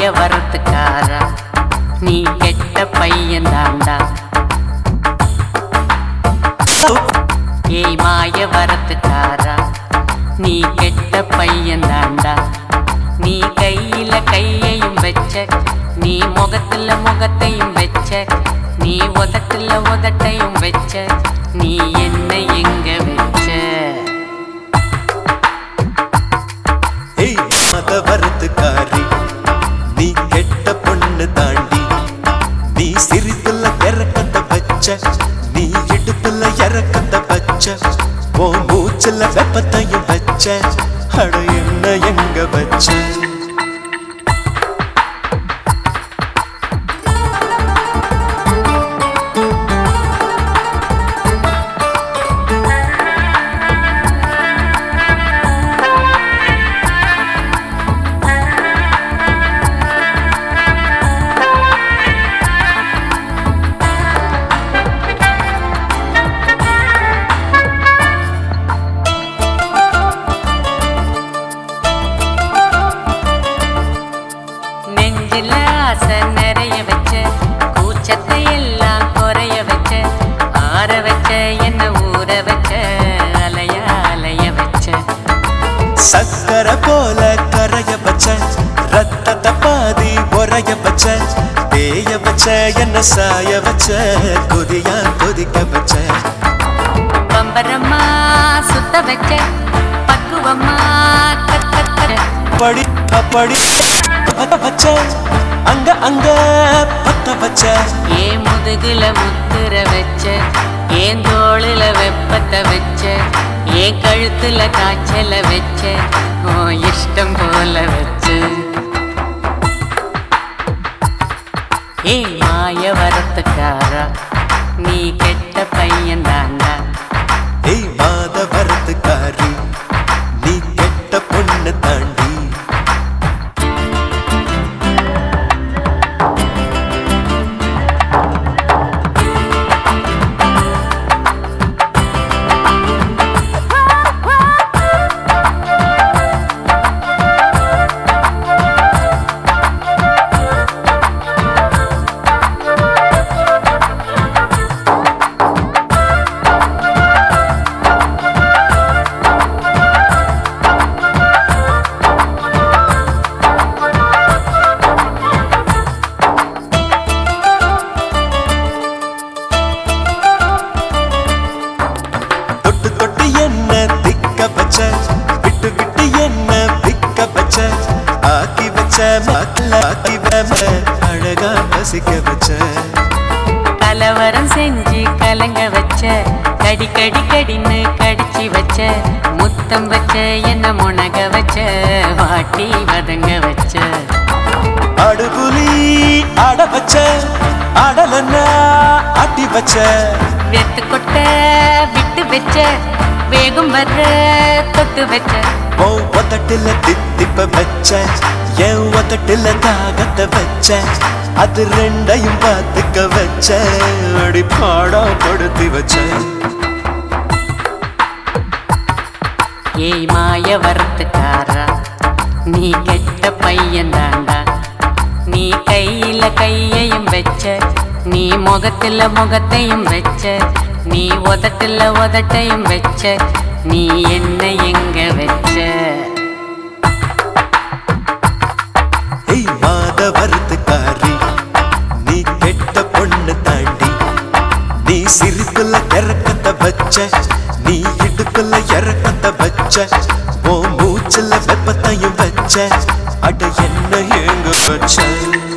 வரத்துக்காரா நீ கெட்ட பையன் தாண்டா ஏய் மாய வரத்துக்காரா நீ கெட்ட பையன் தாண்டா நீ கையில கையையும் வச்ச நீ முகத்துல முகத்தையும் வச்ச நீ உதட்டுல உதட்டையும் வச்ச நீ என்ன எங்க வச்ச ஏய் மத வரத்துக்காரி நீ கெட்ட பொண்ணு தாண்டி நீ சிரித்துல இறக்கத்த வச்ச நீ இடுப்புல இறக்கத்த வச்ச ஓ மூச்சுல வெப்பத்தையும் வச்ச அட என்ன எங்க வச்ச நெஞ்சில ஆசை நிறைய வச்ச கூச்சத்தை எல்லாம் குறைய வச்ச ஆற வச்ச என்ன ஊற வச்ச அலைய அலைய வச்ச சக்கரை போல கரைய வச்ச ரத்தத்தை பாதி உரைய வச்ச தேய வச்ச என்ன சாய வச்ச கொதியா கொதிக்க வச்ச பம்பரமா சுத்த வச்ச பக்குவமா கத்த படி அப்படி பத்த வச்ச அங்க அங்க பத்த வச்ச ஏ முதுகுல முத்துற வச்ச ஏன் தோளுல வெப்பத்தை வச்ச ஏன் கழுத்துல காய்ச்சல வச்ச ஓ இஷ்டம் போல வச்ச ஏ மாய வரத்துக்காரா நீ கெட்ட பையன் தாண்டா ஏய் மாத வரத்துக்காரி நீ கெட்ட பொண்ணு தாண்டி தொட்டு தொட்டு என்ன திக்க வச்ச விட்டு விட்டு என்ன திக்க வச்ச ஆக்கி வச்ச மாக்கல ஆக்கி வச்ச அழகா பசிக்க வச்ச கலவரம் செஞ்சு கலங்க வச்ச கடி கடி கடின்னு கடிச்சு வச்ச முத்தம் வச்ச என்ன முனக வச்ச வாட்டி வதங்க வச்ச ஆடுபுலி ஆட வச்ச ஆடலன்னா ஆட்டி வச்ச வெத்து கொட்ட விட்டு வச்ச வேகம் வர்ற தொட்டு வச்ச ஓ ஒத்தட்டுல தித்திப்ப வச்ச என் ஒத்தட்டுல தாகத்தை வச்ச அது ரெண்டையும் பார்த்துக்க வச்ச அடி பாடம் படுத்தி வச்ச ஏய் மாய வரத்துக்காரா நீ கெட்ட பையன் தாண்டா நீ கையில கையையும் வச்ச நீ முகத்துல முகத்தையும் வச்ச நீ உதட்டுல உதட்டையும் வச்ச நீ என்ன எங்க வச்ச ஏய் மாத வரத்துக்காரி நீ கெட்ட பொண்ணு தாண்டி நீ சிரிப்புல இறக்கத்த வச்ச நீ இடுப்புல இறக்கத்த வச்ச ஓ மூச்சுல வெப்பத்தையும் வச்ச அட என்ன எங்க வச்ச